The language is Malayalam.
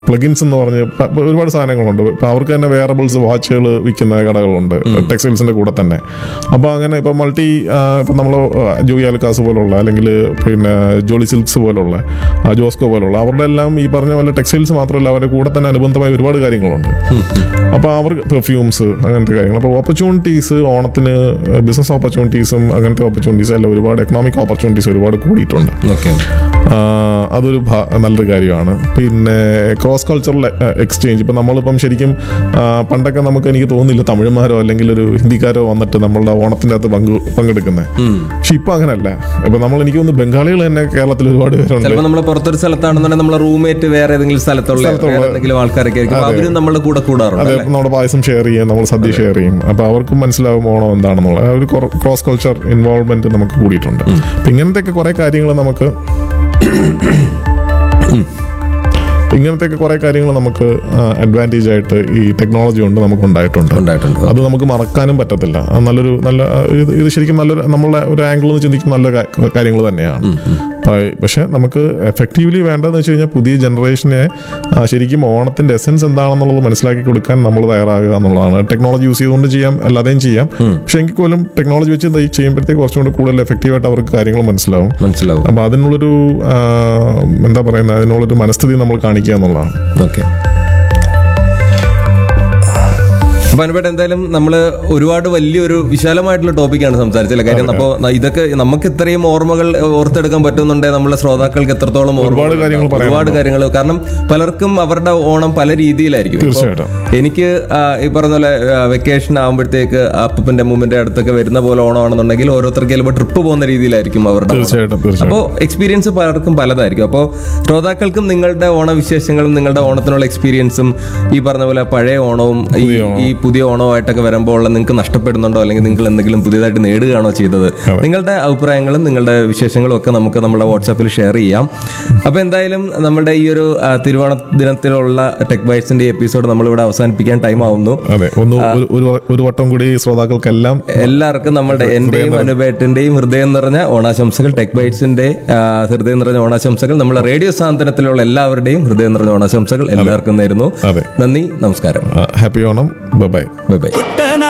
പ്ലഗിൻസ് എന്ന് പറഞ്ഞ് പ- പ- ഒരുപാട് സാധനങ്ങളുണ്ട് ഇപ്പൊ അവർക്ക് തന്നെ വേറബിൾസ് വാച്ചുകൾ വിൽക്കുന്ന കടകളുണ്ട് ടെക്സ്റ്റൈൽസിന്റെ കൂടെ തന്നെ അപ്പോൾ അങ്ങനെ ഇപ്പൊ മൾട്ടി ഇപ്പൊ നമ്മൾ ജോയി ആൽക്കാസ് പോലുള്ള അല്ലെങ്കിൽ പിന്നെ ജോളി സിൽക്സ് പോലുള്ള ആ, ജോസ്കോ പോലുള്ള അവരുടെ എല്ലാം ഈ പറഞ്ഞ പോലെ ടെക്സ്റ്റൈൽസ് മാത്രമല്ല അവരുടെ കൂടെ തന്നെ അനുബന്ധമായ ഒരുപാട് കാര്യങ്ങളുണ്ട് അപ്പോൾ അവർ പെർഫ്യൂംസ് അങ്ങനത്തെ കാര്യങ്ങൾ അപ്പോൾ ഓപ്പർച്യൂണിറ്റീസ് ഓണത്തിന് ബിസിനസ് ഓപ്പർച്യൂണിറ്റീസും അങ്ങനത്തെ ഓപ്പർച്യൂണിറ്റീസ് എല്ലാം ഒരുപാട് എക്കണോമിക് ഓപ്പർച്യൂണിറ്റീസ് ഒരുപാട് കൂടിയിട്ടുണ്ട് ഓക്കെ ആ, അതൊരു ഭ- നല്ലൊരു കാര്യമാണ് പിന്നെ ക്രോസ് കൾച്ചറൽ എക്സ്ചേഞ്ച് ഇപ്പം നമ്മളിപ്പം ശരിക്കും ആ, പണ്ടൊക്കെ നമുക്ക് എനിക്ക് തോന്നുന്നില്ല തമിഴന്മാരോ അല്ലെങ്കിൽ ഒരു ഹിന്ദിക്കാരോ വന്നിട്ട് നമ്മളുടെ ഓണത്തിൻ്റെ അകത്ത് പങ്കു പങ്കെടുക്കുന്നത് പക്ഷെ ഇപ്പം അങ്ങനല്ല ഇപ്പം നമ്മൾ എനിക്ക് തോന്നുന്നു ബംഗാളികൾ തന്നെ കേരളത്തിൽ ഒരുപാട് പേരുണ്ട് ചിലപ്പോൾ നമ്മൾ പുറത്തൊരു സ്ഥലത്താണെന്നുണ്ടെങ്കിൽ നമ്മളെ റൂംമേറ്റ് വേറെ ഏതെങ്കിലും സ്ഥലത്തുള്ള വേറെ ഏതെങ്കിലും ആൾക്കാരൊക്കെ ആയിരിക്കും അപ്പൊ അവരും നമ്മുടെ കൂടെ കൂടാറുണ്ട് അതെ അല്ലേ? നമ്മുടെ പായസം ഷെയർ ചെയ്യും നമ്മൾ സദ്യ ഷെയർ ചെയ്യും അപ്പൊ അവർക്കും മനസ്സിലാവും ഓണം എന്താണെന്നുള്ളത് ആ ഒരു ക്രോസ് കൾച്ചർ ഇൻവോൾവ്മെന്റ് നമുക്ക് കൂടിയിട്ടുണ്ട് അപ്പൊ ഇങ്ങനത്തെയൊക്കെ കുറെ കാര്യങ്ങൾ നമുക്ക് ഇങ്ങനത്തെയൊക്കെ കുറെ കാര്യങ്ങൾ നമുക്ക് അഡ്വാൻറ്റേജ് ആയിട്ട് ഈ ടെക്നോളജി കൊണ്ട് നമുക്ക് ഉണ്ടായിട്ടുണ്ട് ഉണ്ടായിട്ടുണ്ട് അത് നമുക്ക് മറക്കാനും പറ്റത്തില്ല അത് നല്ലൊരു നല്ല ഇത് ഇത് ശരിക്കും നല്ലൊരു നമ്മളെ ഒരു ആംഗിളിൽ നിന്ന് ചിന്തിക്കുന്ന നല്ല കാര്യങ്ങൾ തന്നെയാണ് പ- പക്ഷെ നമുക്ക് എഫക്റ്റീവ്ലി വേണ്ടതെന്ന് വെച്ച് കഴിഞ്ഞാൽ പുതിയ ജനറേഷനെ ആ, ശരിക്കും ഓണത്തിന്റെ എസൻസ് എന്താണെന്നുള്ളത് മനസ്സിലാക്കി കൊടുക്കാൻ നമ്മൾ തയ്യാറാകുക എന്നുള്ളതാണ് ടെക്നോളജി യൂസ് ചെയ്തുകൊണ്ട് ചെയ്യാം അല്ലാതെയും ചെയ്യാം പക്ഷെ എങ്കിൽ പോലും ടെക്നോളജി വെച്ച് ഇത് ചെയ്യുമ്പോഴത്തേക്ക് കുറച്ചും കൂടി കൂടുതൽ എഫക്റ്റീവായിട്ട് അവർക്ക് കാര്യങ്ങൾ മനസ്സിലാവും മനസ്സിലാവും അപ്പൊ അതിനുള്ളൊരു ആ, എന്താ പറയുന്നത് അതിനുള്ളൊരു മനസ്ഥിതി നമ്മൾ കാണിക്കുക എന്നുള്ളതാണ് ഓക്കെ അപ്പൊ അനുപേട്ട എന്തായാലും നമ്മൾ ഒരുപാട് വലിയൊരു വിശാലമായിട്ടുള്ള ടോപ്പിക്കാണ് സംസാരിച്ചത് കാര്യം അപ്പോൾ ഇതൊക്കെ നമുക്ക് ഇത്രയും ഓർമ്മകൾ ഓർത്തെടുക്കാൻ പറ്റുന്നുണ്ടെങ്കിൽ നമ്മളെ ശ്രോതാക്കൾക്ക് എത്രത്തോളം ഓർമ്മകൾ ഒരുപാട് കാര്യങ്ങൾ ഉണ്ടാവും. ഒരുപാട് കാര്യങ്ങൾ കാരണം പലർക്കും അവരുടെ ഓണം പല രീതിയിലായിരിക്കും ഇപ്പൊ തീർച്ചയായിട്ടും എനിക്ക് ആ, ഈ പറഞ്ഞ പോലെ വെക്കേഷൻ ആകുമ്പോഴത്തേക്ക് അപ്പന്റെ അമ്മൂമ്മന്റെ അടുത്തൊക്കെ വരുന്ന പോലെ ഓണമാണെന്നുണ്ടെങ്കിൽ ഓരോരുത്തർക്ക് ചിലപ്പോൾ ട്രിപ്പ് പോകുന്ന രീതിയിലായിരിക്കും അവരുടെ ഓണം. തീർച്ചയായിട്ടും തീർച്ചയായിട്ടും അപ്പോൾ എക്സ്പീരിയൻസ് പലർക്കും പലതായിരിക്കും അപ്പോൾ ശ്രോതാക്കൾക്കും നിങ്ങളുടെ ഓണവിശേഷങ്ങളും നിങ്ങളുടെ ഓണത്തിനുള്ള എക്സ്പീരിയൻസും ഈ പറഞ്ഞ പോലെ പഴയ ഓണവും ഈ ഈ പുതിയ ഓണവുമായിട്ടൊക്കെ വരുമ്പോൾ ഉള്ള നിങ്ങൾക്ക് നഷ്ടപ്പെടുന്നുണ്ടോ അല്ലെങ്കിൽ നിങ്ങൾ എന്തെങ്കിലും പുതിയതായിട്ട് നേടുകയാണോ ചെയ്തത് നിങ്ങളുടെ അഭിപ്രായങ്ങളും നിങ്ങളുടെ വിശേഷങ്ങളും ഒക്കെ നമുക്ക് നമ്മുടെ വാട്സാപ്പിൽ ഷെയർ ചെയ്യാം അപ്പോൾ എന്തായാലും നമ്മുടെ ഈ ഒരു ആ, തിരുവോണ ദിനത്തിലുള്ള ടെക് ബൈറ്റ്സിന്റെ എപ്പിസോഡ് നമ്മളിവിടെ അവസാനിപ്പിക്കാൻ ടൈം ആവുന്നു അതെ ഒന്ന് ഒരു- ഒരു ഒരു വട്ടം കൂടി ശ്രോതാക്കൾക്കെല്ലാം എല്ലാവർക്കും നമ്മുടെ എന്റെയും അനുപേട്ടന്റെയും ഹൃദയം നിറഞ്ഞ ഓണാശംസകൾ ടെക് ബൈറ്റ്സിന്റെ ആ, ഹൃദയം നിറഞ്ഞ ഓണാശംസകൾ നമ്മുടെ റേഡിയോ സാന്ത്വനത്തിലുള്ള എല്ലാവരുടെയും ഹൃദയം നിറഞ്ഞ ഓണാശംസകൾ എല്ലാവർക്കും നേരുന്നു അതെ നന്ദി നമസ്കാരം happy Onam bye bye bye കുട്ടനാ